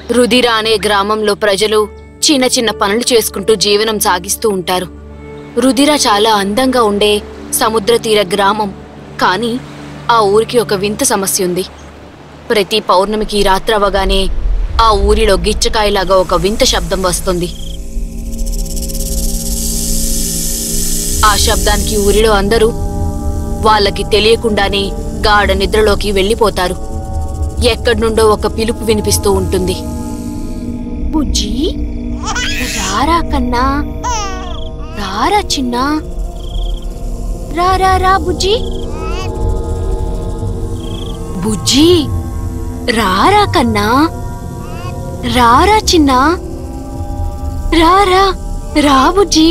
రుదిర అనే గ్రామంలో ప్రజలు చిన్న చిన్న పనులు చేసుకుంటూ జీవనం సాగిస్తూ ఉంటారు రుదిర చాలా అందంగా ఉండే సముద్ర తీర గ్రామం కానీ ఆ ఊరికి ఒక వింత సమస్య ఉంది ప్రతి పౌర్ణమికి రాత్రవగానే ఆ ఊరిలో గిచ్చకాయలాగా ఒక వింత శబ్దం వస్తుంది ఆ శబ్దానికి ఊరిలో అందరూ వాళ్ళకి తెలియకుండానే గాఢ నిద్రలోకి వెళ్ళిపోతారు ఎక్కడి నుండో ఒక పిలుపు వినిపిస్తూ ఉంటుంది బుజ్జి రారా కన్నా రారా చిన్నా రా రా రా బుజ్జి బుజ్జి రారా కన్నా రారా చిన్నా రారా రా బుజ్జి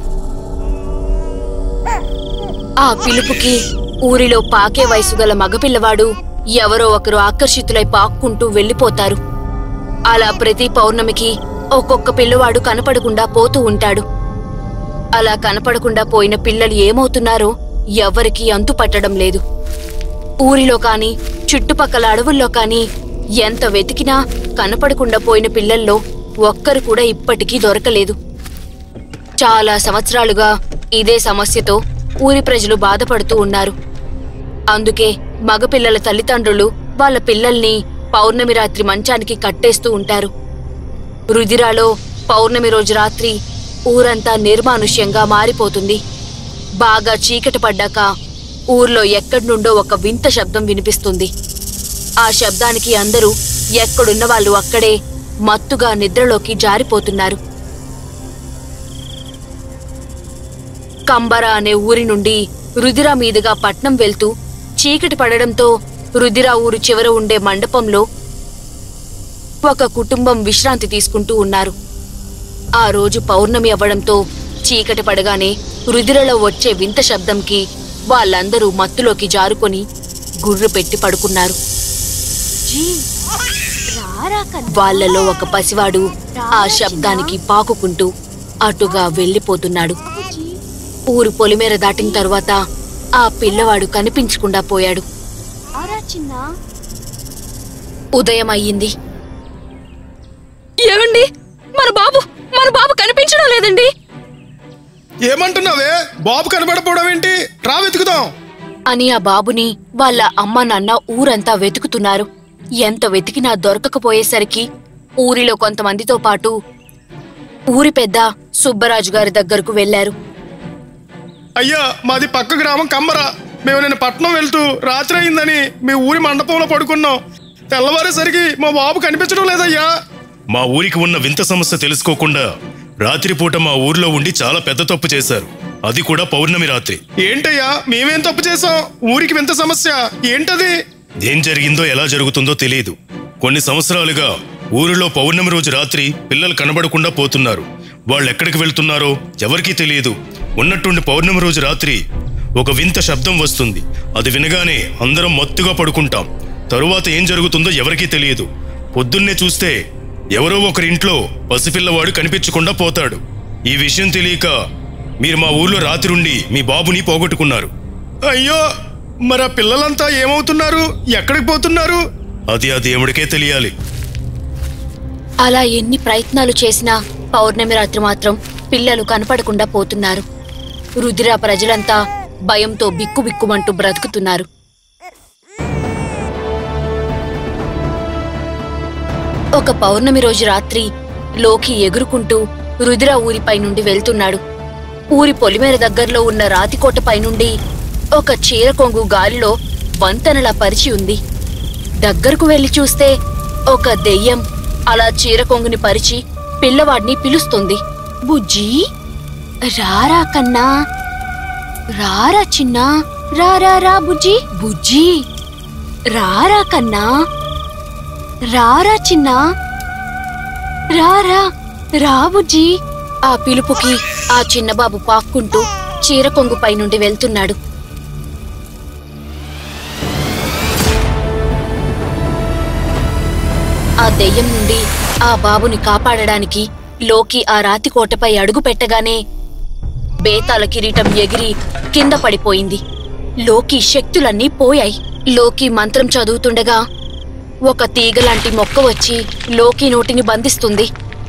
ఆ పిలుపుకి ఊరిలో పాకే వయసు గల మగపిల్లవాడు ఎవరో ఒకరు ఆకర్షితులై పాక్కుంటూ వెళ్ళిపోతారు అలా ప్రతి పౌర్ణమికి ఒక్కొక్క పిల్లవాడు కనపడకుండా పోతూ ఉంటాడు అలా కనపడకుండా పోయిన పిల్లలు ఏమవుతున్నారో ఎవరికీ అంతు పట్టడం లేదు ఊరిలో కాని చుట్టుపక్కల అడవుల్లో కాని ఎంత వెతికినా కనపడకుండా పోయిన పిల్లల్లో ఒక్కరు కూడా ఇప్పటికీ దొరకలేదు చాలా సంవత్సరాలుగా ఇదే సమస్యతో ఊరి ప్రజలు బాధపడుతూ ఉన్నారు అందుకే మగపిల్లల తల్లిదండ్రులు వాళ్ళ పిల్లల్ని పౌర్ణమి రాత్రి మంచానికి కట్టేస్తూ ఉంటారు రుదిరాలో పౌర్ణమి రోజు రాత్రి ఊరంతా నిర్మానుష్యంగా మారిపోతుంది బాగా చీకటి పడ్డాక ఊర్లో ఎక్కడి నుండో ఒక వింత శబ్దం వినిపిస్తుంది ఆ శబ్దానికి అందరూ ఎక్కడున్న వాళ్ళు అక్కడే మత్తుగా నిద్రలోకి జారిపోతున్నారు కంబర అనే ఊరి నుండి రుదిరా మీదుగా పట్నం వెళ్తూ చీకటి పడడంతో రుదిరా ఊరు చివర ఉండే మండపంలో ఒక కుటుంబం విశ్రాంతి తీసుకుంటూ ఉన్నారు ఆ రోజు పౌర్ణమి అవ్వడంతో చీకటి పడగానే రుదిరలో వచ్చే వింత శబ్దంకి వాళ్ళందరూ మత్తులోకి జారుకొని గుర్రు పెట్టి పడుకున్నారు వాళ్ళలో ఒక పసివాడు ఆ శబ్దానికి పాకుకుంటూ అటుగా వెళ్ళిపోతున్నాడు ఊరు పొలిమేర దాటిన తరువాత ఆ పిల్లవాడు కనిపించకుండా పోయాడు ఉదయం అయ్యింది ఏమండి మన బాబు మన బాబు కనిపించడం లేదండి ఏమంటున్నావే బాబు కనబడపోవడం ఏంటి రా వెతుకుదాం అని ఆ బాబుని వాళ్ళ అమ్మ నాన్న ఊరంతా వెతుకుతున్నారు ఎంత వెతికినా దొరకకపోయేసరికి ఊరిలో కొంతమందితో పాటు ఊరి పెద్ద సుబ్బరాజు గారి దగ్గరకు వెళ్లారు అయ్యా మాది పక్క గ్రామం కమ్మర మేము నేను పట్నం వెళ్తూ రాత్రి అయిందని మీ ఊరి మండపంలో పడుకున్నాం తెల్లవారేసరికి మా బాబు కనిపించడం లేదయ్యా మా ఊరికి ఉన్న వింత సమస్య తెలుసుకోకుండా రాత్రిపూట మా ఊర్లో ఉండి చాలా పెద్ద తప్పు చేశారు అది కూడా పౌర్ణమి రాత్రి ఏంటయ్యా మేమేం తప్పు చేసాం ఊరికి వింత సమస్య ఏంటది ఏం జరిగిందో ఎలా జరుగుతుందో తెలియదు కొన్ని సంవత్సరాలుగా ఊరిలో పౌర్ణమి రోజు రాత్రి పిల్లలు కనబడకుండా పోతున్నారు వాళ్ళు ఎక్కడికి వెళ్తున్నారో ఎవరికీ తెలియదు ఉన్నట్టుండి పౌర్ణమి రోజు రాత్రి ఒక వింత శబ్దం వస్తుంది అది వినగానే అందరం మత్తుగా పడుకుంటాం తరువాత ఏం జరుగుతుందో ఎవరికీ తెలియదు పొద్దున్నే చూస్తే ఎవరో ఒకరింట్లో పసిపిల్లవాడు కనిపించకుండా పోతాడు ఈ విషయం తెలియక మీరు మా ఊర్లో రాత్రుండి మీ బాబుని పోగొట్టుకున్నారు అయ్యో మరి ఆ పిల్లలంతా ఏమవుతున్నారు ఎక్కడికి పోతున్నారు అది ఆ దేవుడికే తెలియాలి అలా ఎన్ని ప్రయత్నాలు చేసినా పౌర్ణమి రాత్రి మాత్రం పిల్లలు కనపడకుండా పోతున్నారు రుదిరా ప్రజలంతా భయంతో బిక్కుబిక్కుమంటూ బ్రతుకుతున్నారు ఒక పౌర్ణమి రోజు రాత్రి లోకి ఎగురుకుంటూ రుదిర ఊరిపై నుండి వెళ్తున్నాడు ఊరి పొలిమేర దగ్గరలో ఉన్న రాతికోటపై నుండి ఒక చీర కొంగు గాలిలో వంతెనలా పరిచి ఉంది దగ్గరకు వెళ్లి చూస్తే ఒక దెయ్యం అలా చీర కొంగుని పరిచి పిల్లవాడిని పిలుస్తుంది బుజ్జి రారా కన్నా రారా చిన్నా రారా రా బుజ్జి బుజ్జి రారా కన్నా రారా చిన్నా రారా రా బుజ్జి ఆ పిలుపుకి ఆ చిన్నబాబు పాక్కుంటూ చీర కొంగుపై నుండి వెళ్తున్నాడు ఆ దెయ్యం నుండి ఆ బాబుని కాపాడడానికి లోకి ఆ రాతి కోటపై అడుగు పెట్టగానే బేతాల కిరీటం ఎగిరి కింద పడిపోయింది లోకి శక్తులన్నీ పోయాయి లోకి మంత్రం చదువుతుండగా ఒక తీగలాంటి మొక్క వచ్చి లోకి నోటిని బంధిస్తుంది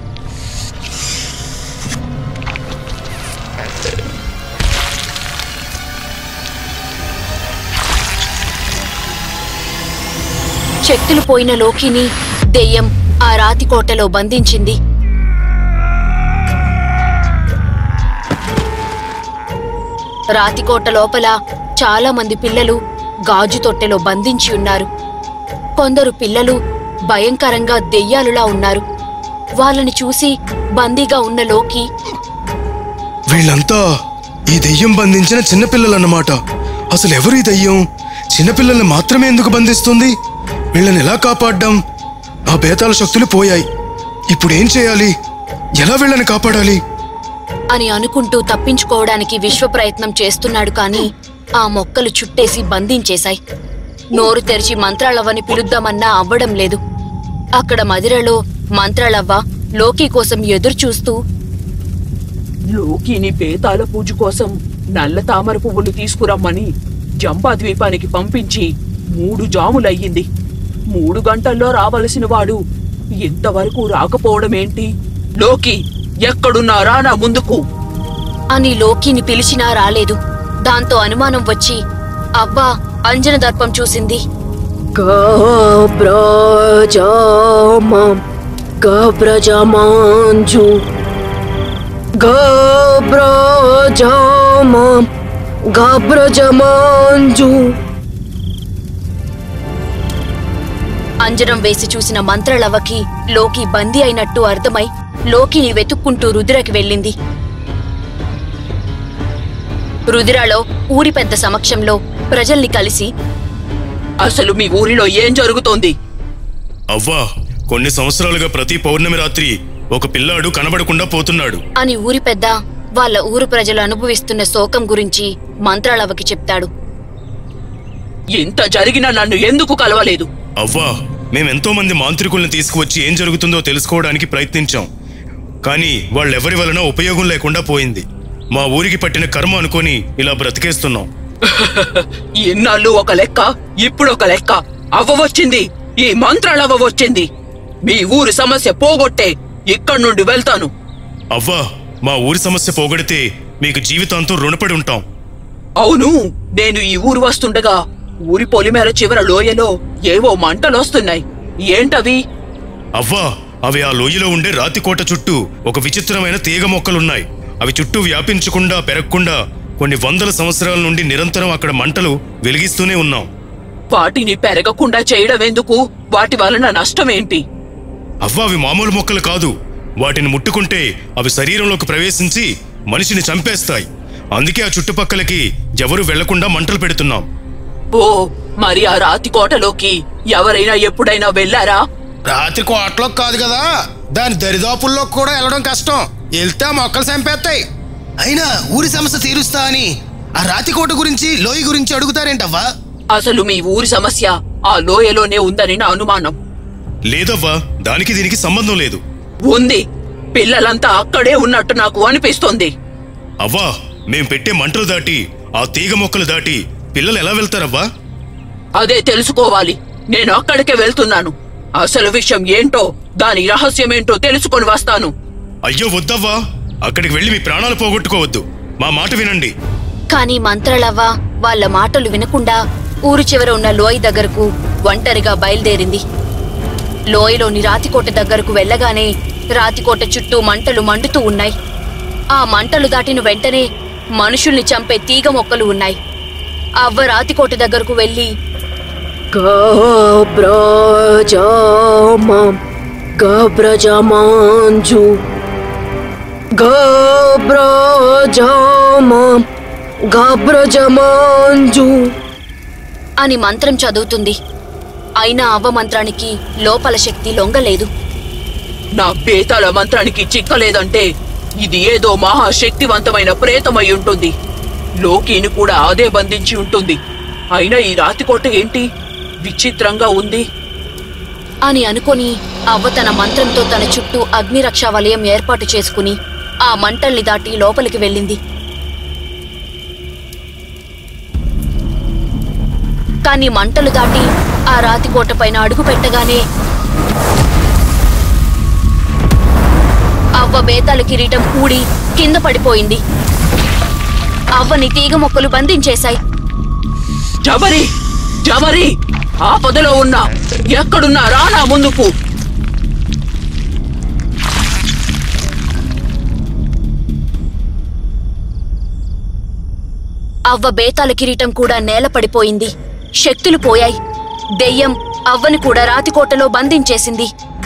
శక్తులు పోయిన లోకిని దెయ్యం ఆ రాతి కోటలో బంధించింది రాతికోట లోపల చాలా మంది పిల్లలు గాజు తొట్టెలో బంధించి ఉన్నారు కొందరు పిల్లలు భయంకరంగా దెయ్యాలులా ఉన్నారు వాళ్ళని చూసి బందీగా ఉన్న లోకి వీళ్ళంతా ఈ దెయ్యం బంధించిన చిన్నపిల్లలన్నమాట అసలు ఎవరు ఈ దెయ్యం చిన్నపిల్లల్ని మాత్రమే ఎందుకు బంధిస్తుంది వీళ్ళని ఎలా కాపాడ్డాం ఆ బేతాల శక్తులు పోయాయి ఇప్పుడు ఏం చేయాలి ఎలా వీళ్ళని కాపాడాలి అని అనుకుంటూ తప్పించుకోవడానికి విశ్వ ప్రయత్నం చేస్తున్నాడు కానీ ఆ మొక్కలు చుట్టేసి బంధించేశాయి నోరు తెరిచి మంత్రాలవ్వని పిలుద్దామన్నా అవ్వడం లేదు అక్కడ మదిరలో మంత్రాలవ్వ లోకి కోసం ఎదురు చూస్తూ లోకిని బేతాల పూజ కోసం నల్ల తామర పువ్వులు తీసుకురమ్మని జంపా ద్వీపానికి పంపించి మూడు జాములయ్యింది మూడు గంటల్లో రావలసిన వాడు ఇంతవరకు రాకపోవడమేంటి లోకి ఎక్కడున్నారా నా ముందుకు అని లోకిని పిలిచినా రాలేదు దాంతో అనుమానం వచ్చి అవ్వ అంజన దర్పం చూసింది గబ్రజామం గబ్రజమాంజు గబ్రజామం గబ్రజమాంజు అంజనం వేసి చూసిన మంత్రలవ్వకి లోకి బందీ అయినట్టు అర్థమై లోకిని వెతుక్కుంటూ రుదిరకి వెళ్ళింది రుదిరాలో ఊరి పెద్ద సమక్షంలో ప్రజల్ని కలిసి అసలు మీ ఊరిలో ఏం జరుగుతోంది అవ్వా కొన్ని సంవత్సరాలుగా ప్రతి పౌర్ణమి రాత్రి ఒక పిల్లాడు కనబడకుండా పోతున్నాడు అని ఊరి పెద్ద వాళ్ళ ఊరు ప్రజలు అనుభవిస్తున్న శోకం గురించి మంత్రాలవ్వకి చెప్తాడు ఇంత జరిగినా నన్ను ఎందుకు కలవలేదు అవ్వా మేమెంతో మంది మాంత్రికుల్ని తీసుకువచ్చి ఏం జరుగుతుందో తెలుసుకోవడానికి ప్రయత్నించాం కానీ వాళ్ళెవరి వలన ఉపయోగం లేకుండా పోయింది మా ఊరికి పట్టిన కర్మ అనుకొని ఇలా బ్రతికేస్తున్నాం ఇన్నాళ్ళు ఒక లెక్క ఇప్పుడు ఒక లెక్క అవ్వ వచ్చింది ఈ మంత్రాలు అవ్వ వచ్చింది మీ ఊరి సమస్య పోగొట్టే ఇక్కడి నుండి వెళ్తాను అవ్వా మా ఊరి సమస్య పోగొడితే మీకు జీవితాంతం రుణపడి ఉంటాం అవును నేను ఈ ఊరు వస్తుండగా ఊరి పొలిమేర చివర లోయలో ఏవో మంటలొస్తున్నాయి ఏంటవి అవ్వా అవి ఆ లోయలో ఉండే రాతికోట చుట్టూ ఒక విచిత్రమైన తీగ మొక్కలున్నాయి అవి చుట్టూ వ్యాపించకుండా పెరగకుండా కొన్ని వందల సంవత్సరాల నుండి నిరంతరం అక్కడ మంటలు వెలిగిస్తూనే ఉన్నాం వాటిని పెరగకుండా చేయడం ఎందుకు వాటి వలన నష్టమేంటి అవ్వ అవి మామూలు మొక్కలు కాదు వాటిని ముట్టుకుంటే అవి శరీరంలోకి ప్రవేశించి మనిషిని చంపేస్తాయి అందుకే ఆ చుట్టుపక్కలకి ఎవరు వెళ్లకుండా మంటలు పెడుతున్నాం ఓ మరి ఆ రాతి కోటలోకి ఎవరైనా ఎప్పుడైనా వెళ్ళారా రాత్రి కోటలో కాదు కదా దాని దరిదాపుల్లో కూడా వెళ్ళడం కష్టం వెళ్తే ఆ మొక్కలు చంపేస్తాయి అయినా ఊరి సమస్య తీరుస్తా అని ఆ రాతి కోట గురించి లోయ గురించి అడుగుతారేంటవ్వా అసలు మీ ఊరి సమస్య ఆ లోయలోనే ఉందని నా అనుమానం లేదవ్వా దానికి దీనికి సంబంధం లేదు ఉంది పిల్లలంతా అక్కడే ఉన్నట్టు నాకు అనిపిస్తోంది అవ్వా మేం పెట్టే మంటలు దాటి ఆ తీగ మొక్కలు దాటి పిల్లలు ఎలా వెళ్తారవ్వా అదే తెలుసుకోవాలి నేను అక్కడికే వెళ్తున్నాను అసలు విషయం ఏంటో దాని రహస్యమేంటో తెలుసుకొని వస్తాను అయ్యో వద్దవ్వా అక్కడికి వెళ్ళి మీ ప్రాణాలు పోగొట్టుకోవద్దు మా మాట వినండి కాని మంత్రలవ్వ వాళ్ళ మాటలు వినకుండా ఊరు చివర ఉన్న లోయ దగ్గరకు ఒంటరిగా బయలుదేరింది లోయలోని రాతికోట దగ్గరకు వెళ్ళగానే రాతికోట చుట్టూ మంటలు మండుతూ ఉన్నాయి ఆ మంటలు దాటిన వెంటనే మనుషుల్ని చంపే తీగ మొక్కలు ఉన్నాయి అవ్వ రాతికోట దగ్గరకు వెళ్ళి గబ్రజామం గబ్రజమాంజు గబ్రజామం గబ్రజమాంజు అని మంత్రం చదువుతుంది అయినా అవ్వ మంత్రానికి లోపల శక్తి లొంగలేదు నా బేతాల మంత్రానికి చిక్కలేదంటే ఇది ఏదో మహాశక్తివంతమైన ప్రేతమై ఉంటుంది లోకిని కూడా అదే బంధించి ఉంటుంది అయినా ఈ రాతికోట ఏంటి విచిత్రంగా ఉంది అని అనుకొని అవ్వ తన మంత్రంతో తన చుట్టూ అగ్నిరక్షా వలయం ఏర్పాటు చేసుకుని ఆ మంటల్ని దాటి లోపలికి వెళ్ళింది కాని మంటలు దాటి ఆ రాతి కోట పైన అడుగు పెట్టగానే అవ్వ బేతాళ కిరీటం కూడి కింద పడిపోయింది అవ్వని తీగ మొక్కలు బంధించేశాయి జబరి జబరి ఆపదలో ఉన్నా ఎక్కడున్నా రానా ముందుకు అవ్వ బేతాళ కిరీటం కూడా నేల పడిపోయింది శక్తులు పోయాయి దెయ్యం అవ్వని కూడా రాతికోటలో బంధించేసింది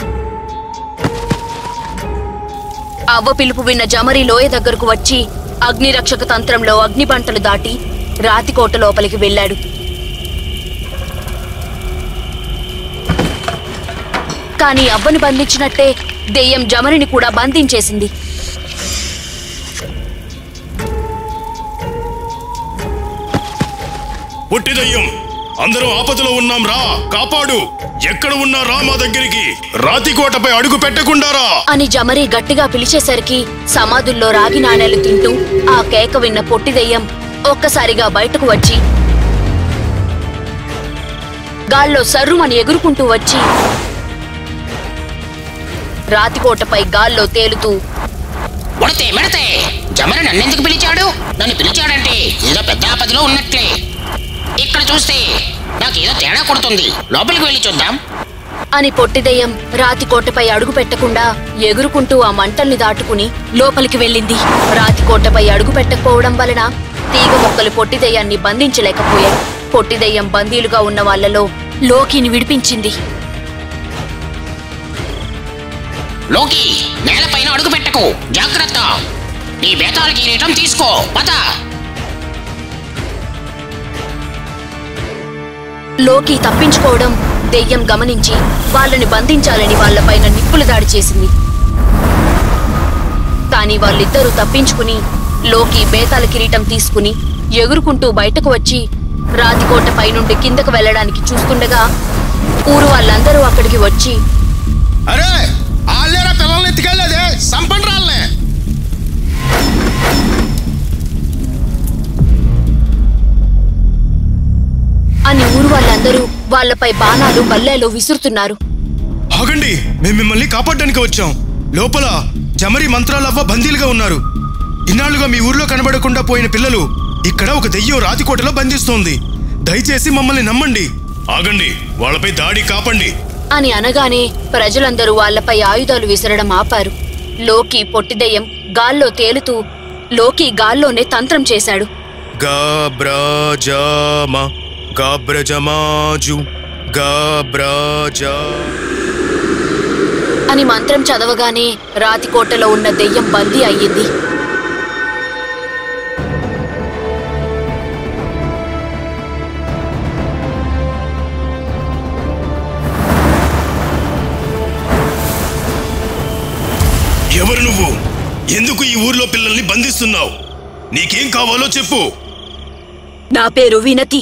అవ్వ పిలుపు విన్న జమరి లోయ దగ్గరకు వచ్చి అగ్నిరక్షక తంత్రంలో అగ్నిబంటలు దాటి రాతికోట లోపలికి వెళ్ళాడు కాని అవ్వని బంధించినట్టే దెయ్యం జమరిని కూడా బంధించేసింది పుట్టిదయ్యం అందరం ఆపదలో ఉన్నాం రా కాపాడు ఎక్కడ ఉన్నా రా మా దగ్గరికి రాతికోటపై అడుగు పెట్టకుండా రా అని జమరి గట్టిగా పిలిచేసరికి సమాధుల్లో రాగి నాణేలు తింటూ ఆ కేక విన్న పొట్టి దెయ్యం ఒక్కసారిగా బయటకు వచ్చి గాల్లో సర్రుమని ఎగురుకుంటూ వచ్చి రాతికోటపై గాల్లో తేలుతూ ఉడతే మెడతే జమరి నన్నెందుకు పిలిచాడు నన్ను పిలిచాడంటే ఏదో పెద్ద ఆపదలో ఉన్నట్లే ఇక్కడ చూస్తే నాకేదో తేడా కొడుతుంది లోపలికి వెళ్ళి చూద్దాం అని పొట్టిదెయ్యం రాతికోటపై అడుగు పెట్టకుండా ఎగురుకుంటూ ఆ మంటల్ని దాటుకుని లోపలికి వెళ్ళింది రాతికోటపై అడుగు పెట్టకపోవడం వలన తీగ మొక్కలు పొట్టిదెయ్యాన్ని బంధించలేకపోయాయి పొట్టిదెయ్యం బందీలుగా ఉన్న వాళ్ళలో లోకిని విడిపించింది లోకి నేలపైన అడుగు పెట్టకు జాగ్రత్త నీ బేతాల కిరీటం తీసుకో పద లోకి తప్పించుకోవడం దెయ్యం గమనించి వాళ్ళని బంధించాలని వాళ్ళపైన నిప్పులు దాడి చేసింది కానీ వాళ్ళిద్దరూ తప్పించుకుని లోకి బేతాల కిరీటం తీసుకుని ఎగురుకుంటూ బయటకు వచ్చి రాతికోట పైనుండి కిందకు వెళ్ళడానికి చూస్తుండగా ఊరు వాళ్ళందరూ అక్కడికి వచ్చి అరే ఆళ్ళేరా పిల్లల్ని ఎత్తుకెళ్ళేదే సంపండి రాళ్ళనే అని ఊరు వాళ్ళందరూ వాళ్ళపై బాణాలు బల్లేలు విసురుతున్నారు ఆగండి మేము మిమ్మల్ని కాపాడడానికి వచ్చాం లోపల జమరి మంత్రాలవ్వ బందీలుగా ఉన్నారు ఇన్నాళ్లుగా మీ ఊర్లో కనబడకుండా పోయిన పిల్లలు ఇక్కడ ఒక దెయ్యం రాతికోటలో బంధిస్తోంది దయచేసి మమ్మల్ని నమ్మండి ఆగండి వాళ్ళపై దాడి కాపండి అని అనగానే ప్రజలందరూ వాళ్ళపై ఆయుధాలు విసరడం ఆపారు లోకి పొట్టిదెయ్యం గాల్లో తేలుతూ లోకి గాల్లోనే తంత్రం చేశాడు గాబ్రాజామ గాబ్రజమాజు గాబ్రాజా అని మంత్రం చదవగానే రాతికోటలో ఉన్న దెయ్యం బందీ అయ్యింది ఎవరు నువ్వు ఎందుకు ఈ ఊర్లో పిల్లల్ని బంధిస్తున్నావు నీకేం కావాలో చెప్పు నా పేరు వినతి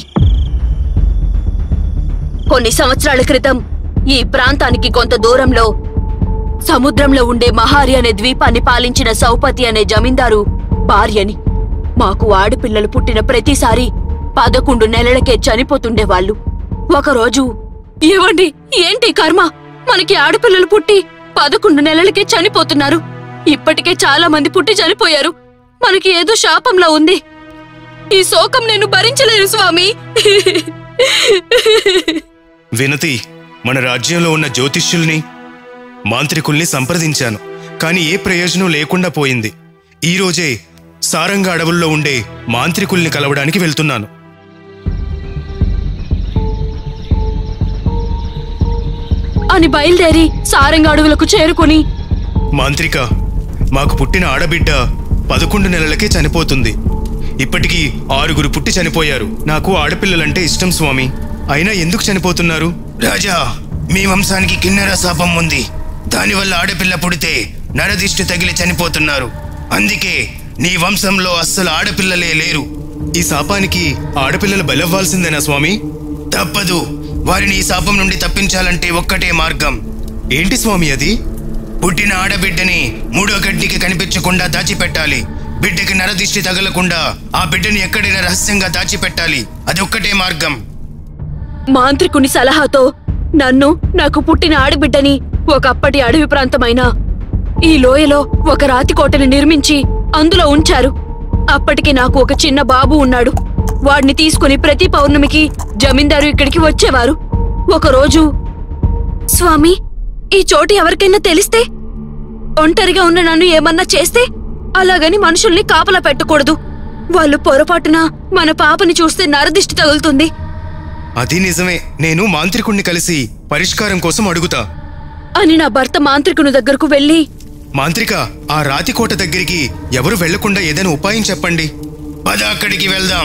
కొన్ని సంవత్సరాల క్రితం ఈ ప్రాంతానికి కొంత దూరంలో సముద్రంలో ఉండే మహారి అనే ద్వీపాన్ని పాలించిన సౌపతి అనే జమీందారు భార్యని మాకు ఆడపిల్లలు పుట్టిన ప్రతిసారి పదకొండు నెలలకే చనిపోతుండేవాళ్ళు ఒకరోజు ఏవండి ఏంటి కర్మ మనకి ఆడపిల్లలు పుట్టి పదకొండు నెలలకే చనిపోతున్నారు ఇప్పటికే చాలా మంది పుట్టి చనిపోయారు మనకి ఏదో శాపంలా ఉంది ఈ శోకం నేను భరించలేను స్వామి వినతి మన రాజ్యంలో ఉన్న జ్యోతిష్యుల్ని మాంత్రికుల్ని సంప్రదించాను కానీ ఏ ప్రయోజనం లేకుండా పోయింది ఈ రోజే సారంగ అడవుల్లో ఉండే మాంత్రికుల్ని కలవడానికి వెళ్తున్నాను అని బయలుదేరి సారంగ అడవులకు చేరుకుని మాంత్రిక మాకు పుట్టిన ఆడబిడ్డ పదకొండు నెలలకే చనిపోతుంది ఇప్పటికీ ఆరుగురు పుట్టి చనిపోయారు నాకు ఆడపిల్లలంటే ఇష్టం స్వామి అయినా ఎందుకు చనిపోతున్నారు రాజా మీ వంశానికి కిన్నెర శాపం ఉంది దానివల్ల ఆడపిల్ల పుడితే నరదిష్టి తగిలి చనిపోతున్నారు అందుకే నీ వంశంలో అస్సలు ఆడపిల్లలే లేరు ఈ శాపానికి ఆడపిల్లలు బలవ్వాల్సిందేనా స్వామి తప్పదు వారిని ఈ శాపం నుండి తప్పించాలంటే ఒక్కటే మార్గం ఏంటి స్వామి అది పుట్టిన ఆడబిడ్డని మూడో గడ్డికి కనిపించకుండా దాచిపెట్టాలి బిడ్డకి నరదిష్టి తగలకుండా ఆ బిడ్డని ఎక్కడైనా రహస్యంగా దాచిపెట్టాలి అది ఒక్కటే మార్గం మాంత్రికుని సలహాతో నన్ను నాకు పుట్టిన ఆడబిడ్డని ఒకప్పటి అడవి ప్రాంతమైన ఈ లోయలో ఒక రాతి కోటని నిర్మించి అందులో ఉంచారు అప్పటికి నాకు ఒక చిన్న బాబు ఉన్నాడు వాడిని తీసుకుని ప్రతి పౌర్ణమికి జమీందారు ఇక్కడికి వచ్చేవారు ఒకరోజు స్వామి ఈ చోటు ఎవరికైనా తెలిస్తే ఒంటరిగా ఉన్న నన్ను ఏమన్నా చేస్తే అలాగని మనుషుల్ని కాపలా పెట్టకూడదు వాళ్ళు పొరపాటున మన పాపని చూస్తే నరదిష్టి తగులుతుంది అది నిజమే నేను మాంత్రికుణ్ణి కలిసి పరిష్కారం కోసం అడుగుతా అని నా భర్త మాంత్రికుని దగ్గరకు వెళ్లి మాంత్రిక ఆ రాతి కోట దగ్గరికి ఎవరు వెళ్లకుండా ఏదైనా ఉపాయం చెప్పండి పద అక్కడికి వెళ్దాం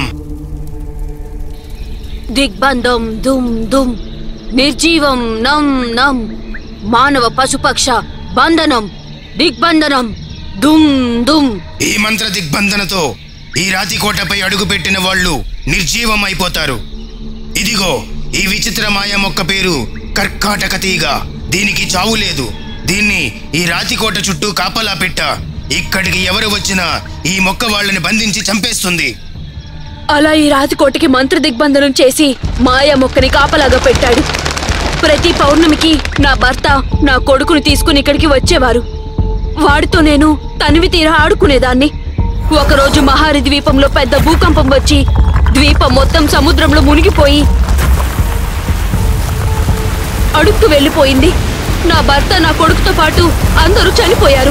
దిగ్బంధం దుమ్ దుమ్ నిర్జీవం నం నం మానవ పశుపక్ష బంధనం దిగ్బంధనం దుమ్ దుమ్ ఈ మంత్ర దిగ్బంధనతో ఈ రాతి కోటపై అడుగుపెట్టిన వాళ్ళు నిర్జీవం అయిపోతారు ఇదిగో ఈ విచిత్ర మాయ మొక్క పేరు కర్కాటక తీగ దీనికి చావు లేదు దీన్ని ఈ రాతి కోట చుట్టూ కాపలా పెట్ట ఇక్కడికి ఎవరు వచ్చినా ఈ మొక్క వాళ్ళని బంధించి చంపేస్తుంది అలా ఈ రాతికోటికి మంత్ర దిగ్బంధనం చేసి మాయా మొక్కని కాపలాగా పెట్టాడు ప్రతి పౌర్ణమికి నా భర్త నా కొడుకుని తీసుకుని ఇక్కడికి వచ్చేవారు వాడితో నేను తనివి తీరా ఆడుకునేదాన్ని ఒకరోజు మహారి ద్వీపంలో పెద్ద భూకంపం వచ్చి ద్వీపం మొత్తం సముద్రంలో మునిగిపోయి అడుక్కు వెళ్ళిపోయింది నా భర్త నా కొడుకుతో పాటు అందరూ చనిపోయారు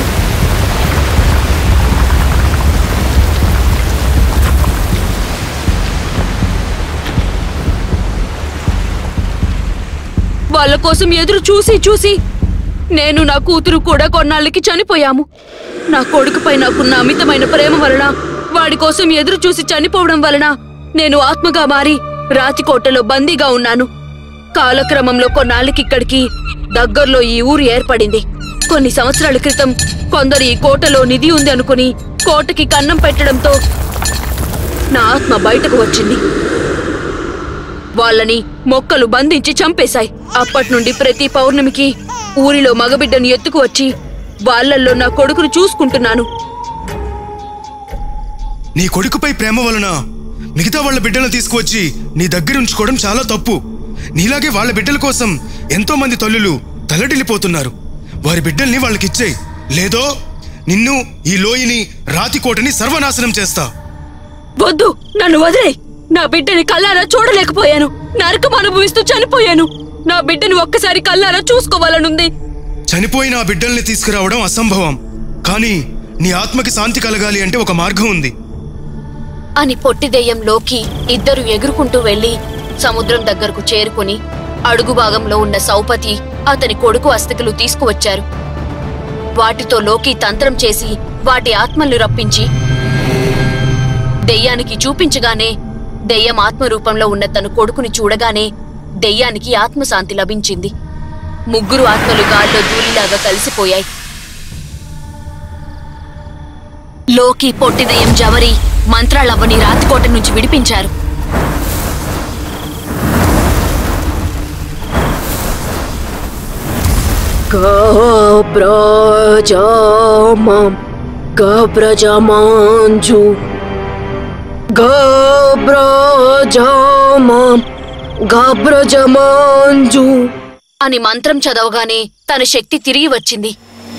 వాళ్ళ కోసం ఎదురు చూసి చూసి నేను నా కూతురు కూడా కొన్నాళ్ళకి చనిపోయాము నా కొడుకుపై నాకున్న అమితమైన ప్రేమ వలన వాడి కోసం ఎదురు చూసి చనిపోవడం వలన నేను ఆత్మగా మారి రాతికోటలో బందీగా ఉన్నాను కాలక్రమంలో కొన్నాళ్ళకి ఇక్కడికి దగ్గర్లో ఈ ఊరు ఏర్పడింది కొన్ని సంవత్సరాల క్రితం కొందరు ఈ కోటలో నిధి ఉంది అనుకుని కోటకి కన్నం పెట్టడంతో నా ఆత్మ బయటకు వచ్చింది వాళ్ళని మొక్కలు బంధించి చంపేశాయి అప్పటి నుండి ప్రతి పౌర్ణమికి ఊరిలో మగబిడ్డను ఎత్తుకు వచ్చి వాళ్ళల్లో నా కొడుకును చూసుకుంటున్నాను నీ కొడుకుపై ప్రేమ వలన మిగతా వాళ్ళ బిడ్డలను తీసుకువచ్చి నీ దగ్గర ఉంచుకోవడం చాలా తప్పు నీలాగే వాళ్ళ బిడ్డల కోసం ఎంతో మంది తల్లులు తల్లడిల్లిపోతున్నారు వారి బిడ్డల్ని వాళ్ళకిచ్చేయి లేదో నిన్ను ఈ లోయని రాతి కోటని సర్వనాశనం చేస్తా వద్దు నన్ను వదిలే నా బిడ్డని కల్లారా చూడలేకపోయాను నరకం అనుభవిస్తూ చనిపోయాను నా బిడ్డని ఒక్కసారి కల్లారా చూసుకోవాలనుంది చనిపోయిన ఆ బిడ్డల్ని తీసుకురావడం అసంభవం కానీ నీ ఆత్మకి శాంతి కలగాలి అంటే ఒక మార్గం ఉంది అని పొట్టి దెయ్యంలోకి ఇద్దరు ఎగురుకుంటూ వెళ్లి సముద్రం దగ్గరకు చేరుకుని అడుగు భాగంలో ఉన్న సౌపతి అతని కొడుకు అస్థికలు తీసుకువచ్చారు వాటితో లోకి తంత్రం చేసి వాటి ఆత్మల్ని రప్పించి దెయ్యానికి చూపించగానే దెయ్యం ఆత్మ రూపంలో ఉన్న తన కొడుకుని చూడగానే దెయ్యానికి ఆత్మశాంతి లభించింది ముగ్గురు ఆత్మలు గాల్లో ధూళిలాగా కలిసిపోయాయి లోకి పొట్టి దెయ్యం జవరి మంత్రాలవ్వని రాతికోట నుంచి విడిపించారు గబ్రజమాం గబ్రజమాంజు గబ్రజమాం గబ్రజమాంజు అని మంత్రం చదవగానే తన శక్తి తిరిగి వచ్చింది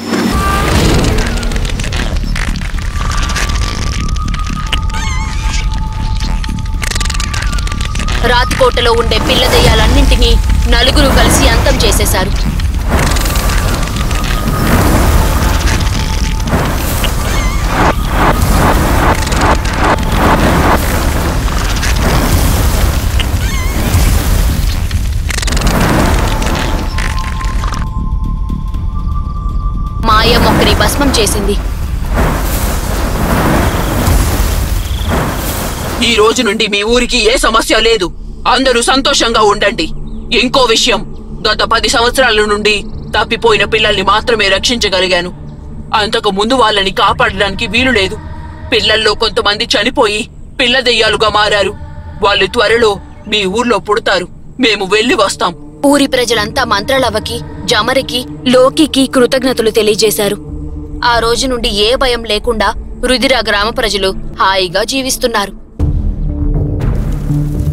రాతికోటలో ఉండే పిల్ల దెయ్యాలన్నింటినీ నలుగురు కలిసి అంతం చేసేశారు మాయ మొక్కని భస్మం చేసింది ఈ రోజు నుండి మీ ఊరికి ఏ సమస్య లేదు అందరూ సంతోషంగా ఉండండి ఇంకో విషయం గత పది సంవత్సరాల నుండి తప్పిపోయిన పిల్లల్ని మాత్రమే రక్షించగలిగాను అంతకు ముందు వాళ్ళని కాపాడడానికి వీలు లేదు పిల్లల్లో కొంతమంది చనిపోయి పిల్ల దెయ్యాలుగా మారారు వాళ్ళు త్వరలో మీ ఊర్లో పుడతారు మేము వెళ్ళి వస్తాం ఊరి ప్రజలంతా మంత్రాలవ్వకి జమరికి లోకికి కృతజ్ఞతలు తెలియజేశారు ఆ రోజు నుండి ఏ భయం లేకుండా రుదిరా గ్రామ ప్రజలు హాయిగా జీవిస్తున్నారు